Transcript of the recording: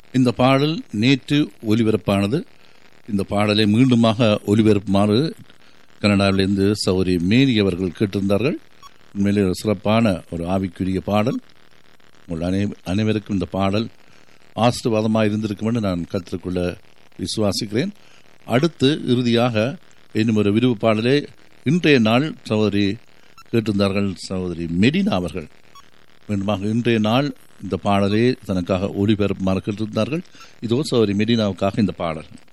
இந்த பாடல் நேற்று ஒலிபரப்பானது இந்த பாடலை மீண்டுமாக ஒலிபரப்புமாறு கனடாவிலிருந்து சௌரி மேரி அவர்கள் கேட்டிருந்தார்கள் உண்மையிலே ஒரு சிறப்பான ஒரு ஆவிக்குரிய பாடல் உங்கள் அனை அனைவருக்கும் இந்த பாடல் ஆசீர்வாதமாக இருந்திருக்கும் என்று நான் கற்றுக்கொள்ள விசுவாசிக்கிறேன் அடுத்து இறுதியாக இன்னும் ஒரு விரிவு பாடலே இன்றைய நாள் சகோதரி கேட்டிருந்தார்கள் சகோதரி மெடினா அவர்கள் மீண்டுமாக இன்றைய நாள் இந்த பாடலை தனக்காக ஒளிபரப்புமாறு கேட்டிருந்தார்கள் இதோ சகோதரி மெடினாவுக்காக இந்த பாடல்